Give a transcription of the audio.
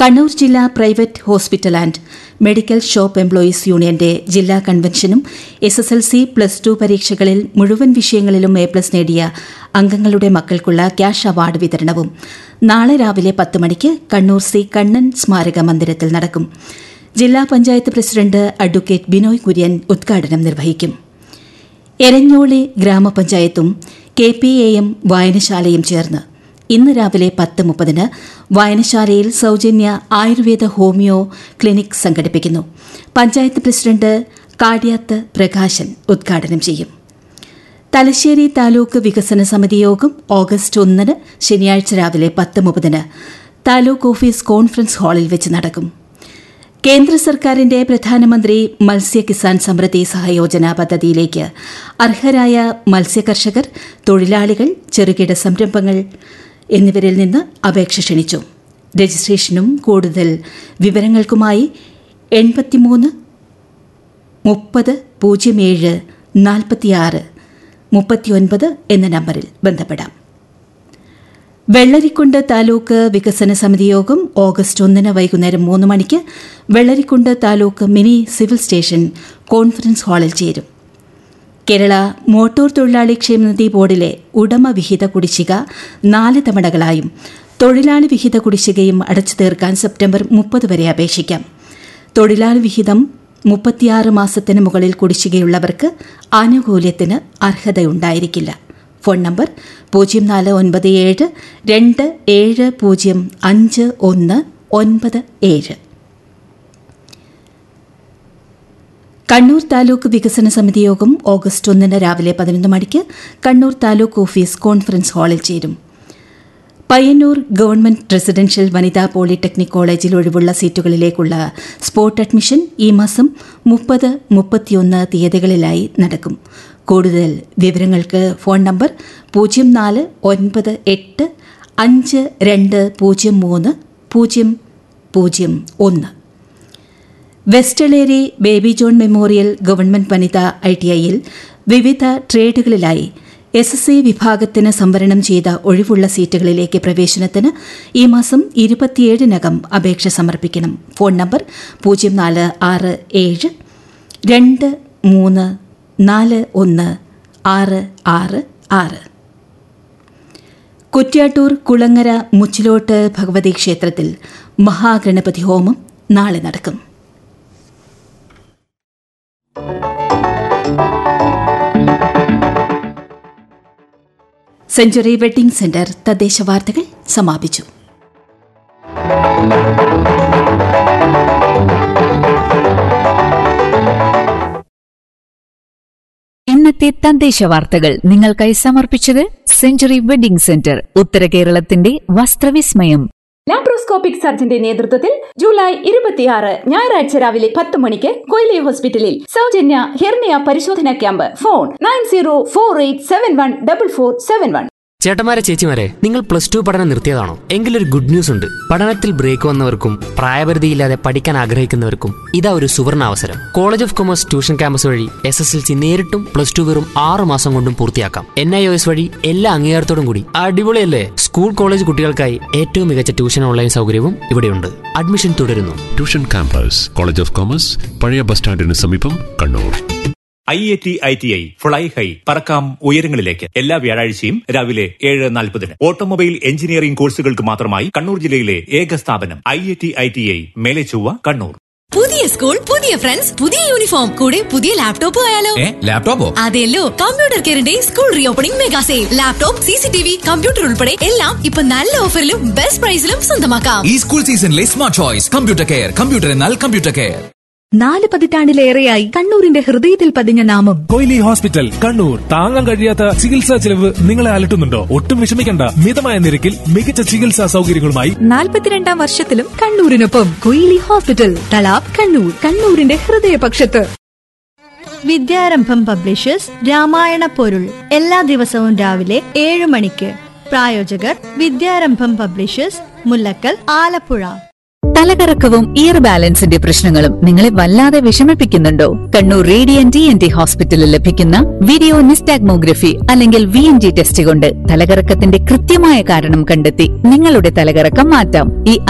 കണ്ണൂർ ജില്ലാ private hospital and medical shop employees യൂണിയന്റെ ജില്ലാ കൺവെൻഷനും S S L C plus two പരീക്ഷകളിൽ മുഴുവൻ വിഷയങ്ങളിലും എ പ്ലസ് നേടിയ അംഗങ്ങളുടെ മക്കൾക്കുള്ള ക്യാഷ് അവാർഡ് വിതരണവും നാളെ രാവിലെ പത്ത് മണിക്ക് കണ്ണൂർ സി കണ്ണൻ സ്മാരക മന്ദിരത്തിൽ നടക്കും ജില്ലാ പഞ്ചായത്ത് പ്രസിഡന്റ് അഡ്വക്കേറ്റ് ബിനോയ് കുര്യൻ ഉദ്ഘാടനം നിർവഹിക്കും എരഞ്ഞോളി ഗ്രാമപഞ്ചായത്തും കെ പി എ എം വായനശാലയും ചേർന്ന് ഇന്ന് രാവിലെ പത്ത് മുപ്പതിന് വായനശാലയിൽ സൌജന്യ ആയുർവേദ ഹോമിയോ ക്ലിനിക് സംഘടിപ്പിക്കുന്നു പഞ്ചായത്ത് പ്രസിഡന്റ് കാട്യാത്ത് പ്രകാശൻ ഉദ്ഘാടനം ചെയ്യും തലശ്ശേരി താലൂക്ക് വികസന സമിതി യോഗം ഓഗസ്റ്റ് ഒന്നിന് ശനിയാഴ്ച രാവിലെ പത്ത് മുപ്പതിന് താലൂക്ക് ഓഫീസ് കോൺഫറൻസ് ഹാളിൽ വെച്ച് നടക്കും കേന്ദ്ര സർക്കാരിന്റെ പ്രധാനമന്ത്രി മത്സ്യ കിസാൻ സമൃദ്ധി സഹയോജന പദ്ധതിയിലേക്ക് അർഹരായ മത്സ്യകർഷകർ തൊഴിലാളികൾ ചെറുകിട സംരംഭങ്ങൾ എന്നിവരിൽ നിന്ന് അപേക്ഷ ക്ഷണിച്ചു രജിസ്ട്രേഷനും കൂടുതൽ വിവരങ്ങൾക്കുമായി എൺപത്തിമൂന്ന് മുപ്പത് പൂജ്യം ഏഴ് നാൽപ്പത്തിയാറ് മുപ്പത്തിയൊൻപത് എന്ന നമ്പറിൽ ബന്ധപ്പെടാം വെള്ളരിക്കുണ്ട് താലൂക്ക് വികസന സമിതി യോഗം ഓഗസ്റ്റ് ഒന്നിന് വൈകുന്നേരം മൂന്ന് മണിക്ക് Vellarikundu taluk mini civil station conference ഹാളിൽ ചേരും കേരള മോട്ടോർ തൊഴിലാളി ക്ഷേമനിധി ബോർഡിലെ ഉടമ വിഹിത കുടിശ്ശിക നാല് തവണകളായും തൊഴിലാളി വിഹിത കുടിശ്ശികയും അടച്ചു തീർക്കാൻ സെപ്റ്റംബർ മുപ്പത് വരെ അപേക്ഷിക്കാം തൊഴിലാളി വിഹിതം മുപ്പത്തിയാറ് മാസത്തിന് മുകളിൽ കുടിശ്ശികയുള്ളവർക്ക് ആനുകൂല്യത്തിന് അർഹതയുണ്ടായിരിക്കില്ല ഫോൺ നമ്പർ പൂജ്യം നാല് ഒൻപത് ഏഴ് രണ്ട് ഏഴ് പൂജ്യം അഞ്ച് ഒന്ന് ഒൻപത് ഏഴ് കണ്ണൂർ താലൂക്ക് വികസന സമിതി യോഗം ഓഗസ്റ്റ് ഒന്നിന് രാവിലെ പതിനൊന്ന് മണിക്ക് കണ്ണൂർ താലൂക്ക് ഓഫീസ് കോൺഫറൻസ് ഹാളിൽ ചേരും പയ്യന്നൂർ ഗവൺമെന്റ് റെസിഡൻഷ്യൽ വനിതാ പോളിടെക്നിക് കോളേജിൽ ഒഴിവുള്ള സീറ്റുകളിലേക്കുള്ള സ്പോട്ട് അഡ്മിഷൻ ഈ മാസം മുപ്പത് മുപ്പത്തിയൊന്ന് തീയതികളിലായി നടക്കും കൂടുതൽ വിവരങ്ങൾക്ക് ഫോൺ നമ്പർ പൂജ്യം നാല് ഒൻപത് എട്ട് അഞ്ച് രണ്ട് പൂജ്യം മൂന്ന് പൂജ്യം പൂജ്യം ഒന്ന് വെസ്റ്റലേരി ബേബി ജോൺ മെമ്മോറിയൽ ഗവൺമെന്റ് വനിതാ ഐ ടി ഐയിൽ വിവിധ ട്രേഡുകളിലായി എസ് എസ് സി വിഭാഗത്തിന് സംവരണം ചെയ്ത ഒഴിവുള്ള സീറ്റുകളിലേക്ക് പ്രവേശനത്തിന് ഈ മാസം ഇരുപത്തിയേഴിനകം അപേക്ഷ സമർപ്പിക്കണം ഫോൺ നമ്പർ പൂജ്യം നാല് ആറ് ഏഴ് രണ്ട് മൂന്ന് നാല് ഒന്ന് ആറ് ആറ് ആറ് കുറ്റ്യാട്ടൂർ കുളങ്ങര മുച്ചിലോട്ട് ഭഗവതി ക്ഷേത്രത്തിൽ മഹാഗണപതി ഹോമം നാളെ നടക്കും സെഞ്ചുറി വെഡ്ഡിംഗ് സെന്റർ തദ്ദേശ വാർത്തകൾ സമാപിച്ചു ഇന്നത്തെ തദ്ദേശ വാർത്തകൾ നിങ്ങൾക്കായി സമർപ്പിച്ചത് സെഞ്ചുറി വെഡിംഗ് സെന്റർ ഉത്തര കേരളത്തിന്റെ വസ്ത്രവിസ്മയം ലാപ്രോസ്കോപ്പിക് സർജന്റെ നേതൃത്വത്തിൽ ജൂലൈ ഇരുപത്തിയാറ് ഞായറാഴ്ച രാവിലെ പത്ത് മണിക്ക് കൊയിലി ഹോസ്പിറ്റലിൽ സൗജന്യ ഹെർണിയ പരിശോധന camp phone nine zero four eight seven one double four seven one ചേട്ടന്മാരെ ചേച്ചിമാരെ നിങ്ങൾ പ്ലസ് ടു പഠനം നിർത്തിയതാണോ എങ്കിലൊരു ഗുഡ് ന്യൂസ് ഉണ്ട് പഠനത്തിൽ ബ്രേക്ക് വന്നവർക്കും പ്രായപരിധിയില്ലാതെ പഠിക്കാൻ ആഗ്രഹിക്കുന്നവർക്കും ഇതാ ഒരു സുവർണ അവസരം college of commerce tuition campus വഴി എസ് എസ് എൽ സി നേരിട്ടും പ്ലസ് ടു വെറും ആറ് മാസം കൊണ്ടും പൂർത്തിയാക്കാം എൻ ഐ ഒ എസ് വഴി എല്ലാ അംഗീകാരത്തോടും കൂടി അടിപൊളിയല്ലേ സ്കൂൾ കോളേജ് കുട്ടികൾക്കായി ഏറ്റവും മികച്ച ട്യൂഷൻ ഓൺലൈൻ സൗകര്യവും ഇവിടെയുണ്ട് അഡ്മിഷൻ തുടരുന്നു tuition campus college of commerce പഴയ ബസ് സ്റ്റാൻഡിന് സമീപം Kannur I I T I T I fly high പറക്കാം ഉയരങ്ങളിലേക്ക് എല്ലാ വ്യാഴാഴ്ചയും രാവിലെ ഏഴ് നാൽപ്പതിന് ഓട്ടോമൊബൈൽ എഞ്ചിനീയറിംഗ് കോഴ്സുകൾക്ക് മാത്രമായി കണ്ണൂർ ജില്ലയിലെ ഏക സ്ഥാപനം I I T I T I Melechovva Kannur പുതിയ സ്കൂൾ പുതിയ ഫ്രണ്ട്സ് പുതിയ യൂണിഫോം കൂടെ പുതിയ ലാപ്ടോപ്പ് ആയാലോ ലാപ്ടോപ്പോ അതെല്ലോ കമ്പ്യൂട്ടർ കെയറിന്റെ school reopening mega sale laptop C C T V computer ഉൾപ്പെടെ എല്ലാം ഇപ്പൊ നല്ല ഓഫറിലും ബെസ്റ്റ് പ്രൈസിലും സ്വന്തമാക്കാം ഈ സ്കൂൾ സീസണിലെ smart choice computer care computer എന്നാൽ കമ്പ്യൂട്ടർ കെയർ നാല് പതിറ്റാണ്ടിലേറെയായി കണ്ണൂരിന്റെ ഹൃദയത്തിൽ പതിഞ്ഞ നാമം കൊയിലി ഹോസ്പിറ്റൽ കണ്ണൂർ താങ്ങാൻ കഴിയാത്ത ചികിത്സാ ചെലവ് നിങ്ങളെ അലട്ടുന്നുണ്ടോ ഒട്ടും വിഷമിക്കണ്ട മിതമായ നിരക്കിൽ മികച്ച ചികിത്സാ സൗകര്യങ്ങളുമായി നാൽപ്പത്തിരണ്ടാം വർഷത്തിലും കണ്ണൂരിനൊപ്പം കൊയിലി ഹോസ്പിറ്റൽ തലാബ് കണ്ണൂർ കണ്ണൂരിന്റെ ഹൃദയപക്ഷത്ത് വിദ്യാരംഭം പബ്ലിഷേഴ്സ് രാമായണ പൊരുൾ എല്ലാ ദിവസവും രാവിലെ ഏഴ് മണിക്ക് പ്രായോജകർ വിദ്യാരംഭം പബ്ലിഷേഴ്സ് മുല്ലക്കൽ ആലപ്പുഴ തലകറക്കവും ഇയർ ബാലൻസിന്റെ പ്രശ്നങ്ങളും നിങ്ങളെ വല്ലാതെ വിഷമിപ്പിക്കുന്നുണ്ടോ കണ്ണൂർ റേഡിയന്റ് എൻ ടി ഹോസ്പിറ്റലിൽ ലഭിക്കുന്ന വീഡിയോ നിസ്റ്റാഗ്മോഗ്രഫി അല്ലെങ്കിൽ വി എൻ ജി ടെസ്റ്റ് കൊണ്ട് തലകറക്കത്തിന്റെ കൃത്യമായ കാരണം കണ്ടെത്തി നിങ്ങളുടെ തലകറക്കം മാറ്റാം ഈ